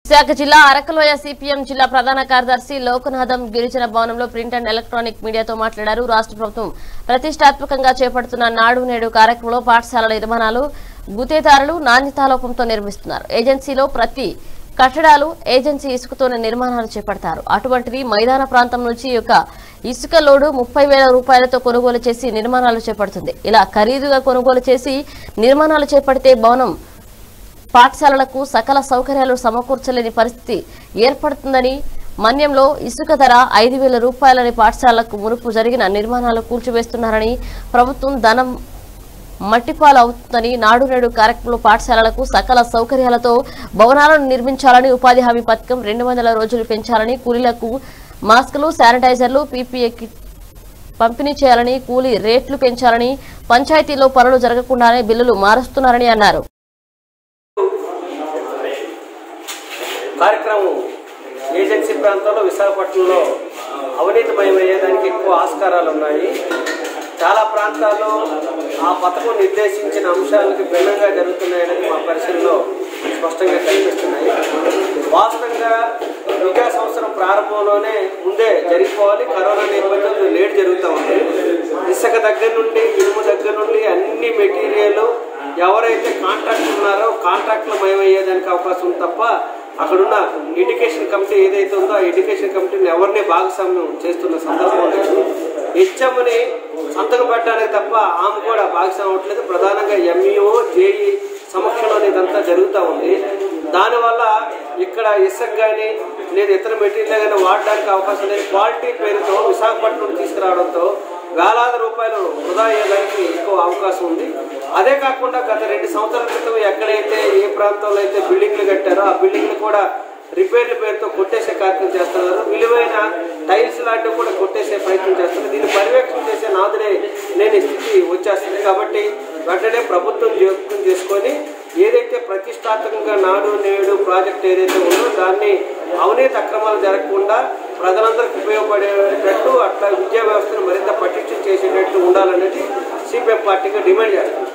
విశాఖ జిల్లా అరకలోయ సిపిఎం జిల్లా ప్రధాన కార్యదర్శి లోకనాథం గిరిజన భవనంలో ప్రింట్ అండ్ ఎలక్ట్రానిక్ మీడియాతో మాట్లాడారు రాష్ట్ర ప్రభుత్వం ప్రతిష్టాత్మకంగా చేపడుతున్న నాడు నేడు కార్యక్రమంలో పాఠశాలల నిర్మాణాలు గుతేదారులు నాణ్యతాలోపంతో నిర్మిస్తున్నారు ఏజెన్సీలో ప్రతి కట్టడాలు ఏజెన్సీ ఇసుకతోనే నిర్మాణాలు చేపడతారు అటువంటిది మైదాన ప్రాంతం నుంచి ఈ యొక్క ఇసుక లోడు ముప్పై వేల రూపాయలతో కొనుగోలు చేసి నిర్మాణాలు చేపడుతుంది ఇలా ఖరీదుగా కొనుగోలు చేసి నిర్మాణాలు చేపడితే భవనం పాఠశాలలకు సకల సౌకర్యాలు సమకూర్చలేని పరిస్థితి ఏర్పడుతుందని మన్యంలో ఇసుక ధర ఐదు వేల రూపాయలని పాఠశాలలకు మునుపు జరిగిన నిర్మాణాలు కూల్చివేస్తున్నారని ప్రభుత్వం ధనం మట్టిపాలు అవుతుందని నాడు నేడు కార్యక్రమంలో పాఠశాలలకు సకల సౌకర్యాలతో భవనాలను నిర్మించాలని ఉపాధి హామీ పథకం రెండు వందల రోజులు పెంచాలని కూలీలకు మాస్కులు శానిటైజర్లు పీపీఏ కిట్ పంపిణీ చేయాలని కూలీ రేట్లు పెంచాలని పంచాయతీలో పనులు జరగకుండానే బిల్లులు మారుస్తున్నారని అన్నారు కార్యక్రమం ఏజెన్సీ ప్రాంతంలో విశాఖపట్నంలో అవినీతిమయమయ్యేదానికి ఎక్కువ ఆస్కారాలు ఉన్నాయి చాలా ప్రాంతాల్లో ఆ పథకం నిర్దేశించిన అంశాలకు భిన్నంగా జరుగుతున్నాయని మా పరిశీలనలో స్పష్టంగా కనిపిస్తున్నాయి వాస్తవంగా విద్యా సంవత్సరం ప్రారంభంలోనే ముందే జరిగిపోవాలి కరోనా నేపథ్యంలో లేట్ జరుగుతూ ఉంది ఇసుక దగ్గర నుండి ఇనుము దగ్గర నుండి అన్ని మెటీరియల్ ఎవరైతే కాంట్రాక్ట్ ఉన్నారో కాంట్రాక్ట్లో మయమయ్యేదానికి అవకాశం ఉంది తప్ప అక్కడున్న ఎడ్యుకేషన్ కమిటీ ఏదైతే ఉందో ఆ ఎడ్యుకేషన్ కమిటీని ఎవరిని భాగస్వామ్యం చేస్తున్న సందర్భం లేదు హెచ్ఎంని సంతకం పెట్టడానికి తప్ప ఆమె కూడా భాగస్వామ్యం అవ్వట్లేదు ప్రధానంగా ఎంఈఓ జేఈ సమక్షంలో ఇదంతా జరుగుతూ ఉంది దానివల్ల ఇక్కడ ఇసుక కానీ లేదా ఇతర మెటీరియల్ కానీ వాడడానికి అవకాశం లేదు క్వాలిటీ పేరుతో విశాఖపట్నం తీసుకురావడంతో వేలాది రూపాయలు వృధా అయ్యేదానికి ఎక్కువ అవకాశం ఉంది అదే కాకుండా గత రెండు సంవత్సరాల క్రితం ఎక్కడైతే ఏ ప్రాంతంలో అయితే బిల్డింగ్లు కట్టారో ఆ బిల్డింగ్లు కూడా రిపేర్ల పేరుతో కొట్టేసే కార్యక్రమం చేస్తున్నారు విలువైన టైల్స్ లాంటివి కూడా కొట్టేసే ప్రయత్నం చేస్తున్నారు దీన్ని పర్యవేక్షణ చేసే నాదుడే లేని స్థితి వచ్చేస్తుంది కాబట్టి వెంటనే ప్రభుత్వం జోక్యం చేసుకొని ఏదైతే ప్రతిష్టాత్మకంగా నాడు నేడు ప్రాజెక్ట్ ఏదైతే ఉందో దాన్ని అవినీతి అక్రమాలు జరగకుండా ప్రజలందరికీ ఉపయోగపడేటట్టు అట్లా విద్యా వ్యవస్థను మరింత పటిష్టం చేసేటట్టు ఉండాలనేది సిపిఎం పార్టీగా డిమాండ్ చేస్తుంది